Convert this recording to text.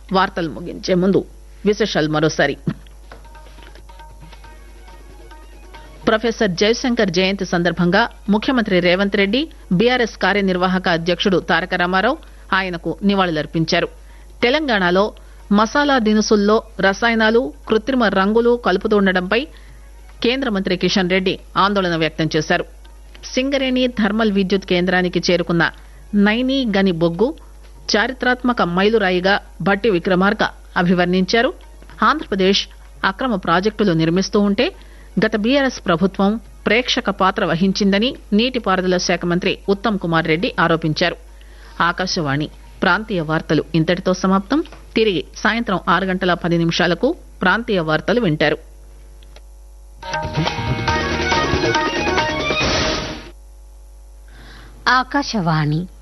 వార్తలు ముగించే ముందు విశేషాలు మరోసారి ప్రొఫెసర్ జయశంకర్ జయంతి సందర్భంగా ముఖ్యమంత్రి రేవంత్ రెడ్డి బీఆర్ఎస్ కార్యనిర్వాహక అధ్యక్షుడు తారక రామారావు ఆయనకు నివాళులర్పించారు తెలంగాణలో మసాలా దినుసుల్లో రసాయనాలు కృత్రిమ రంగులు కలుపుతుండటంపై కేంద్ర మంత్రి కిషన్ రెడ్డి ఆందోళన వ్యక్తం చేశారు సింగరేణి థర్మల్ విద్యుత్ కేంద్రానికి చేరుకున్న నైనీ గని బొగ్గు చారిత్రాత్మక మైలురాయిగా భట్టి విక్రమార్క అభివర్ణించారు ఆంధ్రప్రదేశ్ అక్రమ ప్రాజెక్టులు నిర్మిస్తూ ఉంటే గత బీఆర్ఎస్ ప్రభుత్వం ప్రేక్షక పాత్ర వహించిందని నీటిపారుదల శాఖ మంత్రి ఉత్తమ్ కుమార్ రెడ్డి ఆరోపించారు ఆకాశవాణి ప్రాంతీయ వార్తలు ఇంతటితో సమాప్తం తిరిగి సాయంత్రం ఆరు గంటల పది నిమిషాలకు ప్రాంతీయ వార్తలు వింటారు ఆకాశవాణి